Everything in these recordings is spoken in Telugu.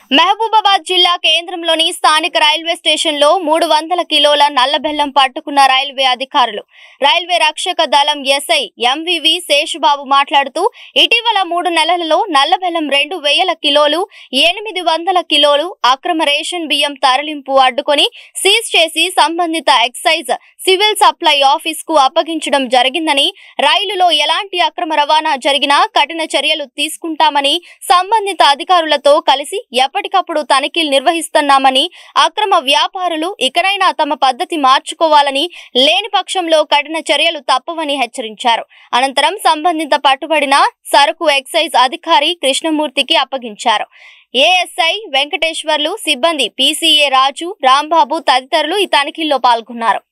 మహబూబాబాద్ జిల్లా కేంద్రంలోని స్థానిక రైల్వే స్టేషన్లో మూడు వందల కిలోల నల్లబెల్లం పట్టుకున్న రైల్వే అధికారులు రైల్వే రక్షక దళం ఎస్ఐ ఎంవివి శేషుబాబు మాట్లాడుతూ ఇటీవల మూడు నెలలలో నల్లబెల్లం రెండు వేల కిలోలు ఎనిమిది వందల కిలోలు అక్రమ రేషన్ బియ్యం తరలింపు అడ్డుకొని సీజ్ చేసి సంబంధిత ఎక్సైజ్ సివిల్ సప్లై ఆఫీస్ కు అప్పగించడం జరిగిందని రైలులో ఎలాంటి అక్రమ రవాణా జరిగినా కఠిన చర్యలు తీసుకుంటామని సంబంధిత అధికారులతో కలిసి ఎప్పటికప్పుడు తనిఖీలు నిర్వహిస్తున్నామని అక్రమ వ్యాపారులు ఇకనైనా తమ పద్ధతి మార్చుకోవాలని లేని పక్షంలో కఠిన చర్యలు తప్పవని హెచ్చరించారు అనంతరం సంబంధిత పట్టుబడిన సరుకు ఎక్సైజ్ అధికారి కృష్ణమూర్తికి అప్పగించారు ఏఎస్ఐ వెంకటేశ్వర్లు సిబ్బంది పీసీఏ రాజు రాంబాబు తదితరులు ఈ తనిఖీల్లో పాల్గొన్నారు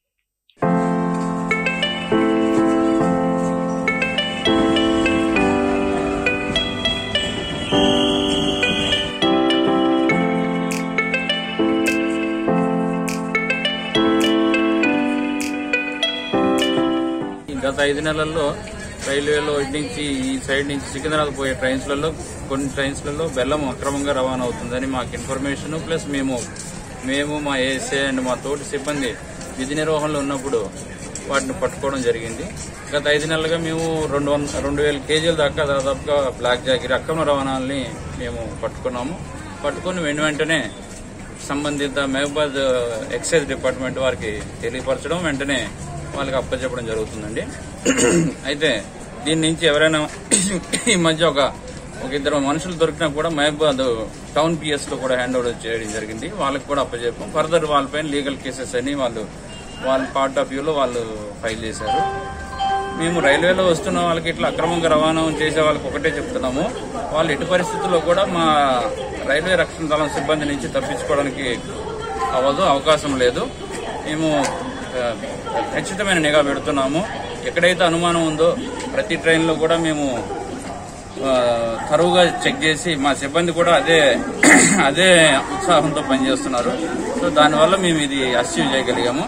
గత ఐదు నెలల్లో రైల్వేలో ఇటు నుంచి ఈ సైడ్ నుంచి సికింద్రాబాద్ పోయే ట్రైన్స్లలో కొన్ని ట్రైన్స్లలో బెల్లం అక్రమంగా రవాణా అవుతుందని మాకు ఇన్ఫర్మేషన్ ప్లస్ మేము మేము మా ఏఎస్ఏ అండ్ మా తోటి సిబ్బంది విధి నిర్వహణలో ఉన్నప్పుడు వాటిని పట్టుకోవడం జరిగింది గత ఐదు నెలలుగా మేము రెండు వంద రెండు వేల కేజీల దాకా దాదాపుగా బ్లాక్ జాగిరి అక్రమ రవాణాలని మేము పట్టుకున్నాము పట్టుకుని వెంట వెంటనే సంబంధిత మహబాద్ ఎక్సైజ్ డిపార్ట్మెంట్ వారికి తెలియపరచడం వెంటనే వాళ్ళకి అప్పచెప్పడం జరుగుతుందండి అయితే దీని నుంచి ఎవరైనా ఈ మధ్య ఒక ఒక ఇద్దరు మనుషులు దొరికినా కూడా మహబాద్ టౌన్ పిఎస్ లో కూడా హ్యాండ్ ఓవర్ చేయడం జరిగింది వాళ్ళకి కూడా అప్పచెప్పాం ఫర్దర్ వాళ్ళపైన లీగల్ కేసెస్ అని వాళ్ళు వాళ్ళ పార్ట్ ఆఫ్ వ్యూలో వాళ్ళు ఫైల్ చేశారు మేము రైల్వేలో వస్తున్న వాళ్ళకి ఇట్లా అక్రమంగా రవాణా చేసే వాళ్ళకి ఒకటే చెప్తున్నాము వాళ్ళు ఎటు పరిస్థితుల్లో కూడా మా రైల్వే రక్షణ దళం సిబ్బంది నుంచి తప్పించుకోవడానికి అవ్వదు అవకాశం లేదు మేము ఆ, ఖచ్చితమైన నిఘా పెడుతున్నాము ఎక్కడైతే అనుమానం ఉందో ప్రతి ట్రైన్లో కూడా మేము ఆ, తరువుగా చెక్ చేసి మా సిబ్బంది కూడా అదే అదే ఉత్సాహంతో పనిచేస్తున్నారు సో దానివల్ల మేము ఇది అచీవ్ చేయగలిగాము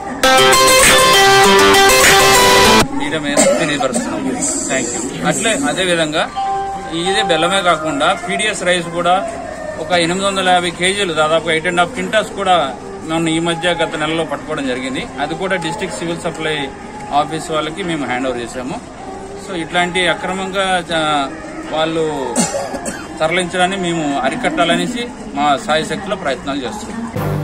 మీడియా మీద తెలియపరుస్తున్నాం థ్యాంక్ యూ అట్లే అదే విధంగా ఇదే బెల్లమే కాకుండా పీడిఎస్ రైస్ కూడా ఒక ఎనిమిది వందల యాభై కేజీలు దాదాపు ఎయిట్ అండ్ హాఫ్ క్వింటాస్ కూడా మొన్న ఈ మధ్య గత నెలలో పట్టుకోవడం జరిగింది అది కూడా డిస్ట్రిక్ట్ సివిల్ సప్లై ఆఫీస్ వాళ్ళకి మేము హ్యాండ్ ఓవర్ చేశాము సో ఇట్లాంటి అక్రమంగా జ- వాళ్ళు తరలించడాన్ని మేము అరికట్టాలనేసి మా సాయశక్తిలో ప్రయత్నాలు చేస్తున్నాం